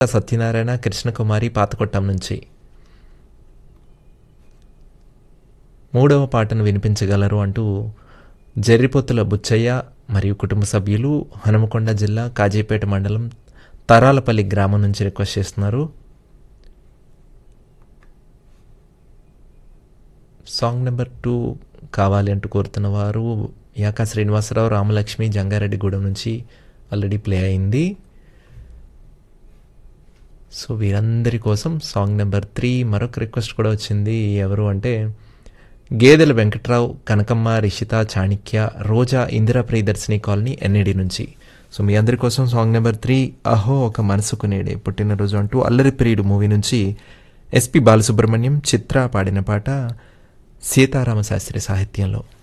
సత్యనారాయణ కృష్ణకుమారి పాతకొట్టం నుంచి మూడవ పాటను వినిపించగలరు అంటూ జర్రిపొత్తుల బుచ్చయ్య మరియు కుటుంబ సభ్యులు హనుమకొండ జిల్లా కాజీపేట మండలం తరాలపల్లి గ్రామం నుంచి రిక్వెస్ట్ చేస్తున్నారు సాంగ్ నెంబర్ టూ కావాలి అంటూ కోరుతున్న వారు యాకా శ్రీనివాసరావు రామలక్ష్మి జంగారెడ్డిగూడెం నుంచి ఆల్రెడీ ప్లే అయింది సో వీరందరి కోసం సాంగ్ నెంబర్ త్రీ మరొక రిక్వెస్ట్ కూడా వచ్చింది ఎవరు అంటే గేదెల వెంకట్రావు కనకమ్మ రిషిత చాణిక్య రోజా ఇందిరా ప్రియదర్శిని కాలనీ ఎన్ఏడి నుంచి సో మీ అందరి కోసం సాంగ్ నెంబర్ త్రీ అహో ఒక మనసుకు నేడే పుట్టినరోజు అంటూ అల్లరి ప్రియుడు మూవీ నుంచి ఎస్పి బాలసుబ్రహ్మణ్యం చిత్ర పాడిన పాట సీతారామ శాస్త్రి సాహిత్యంలో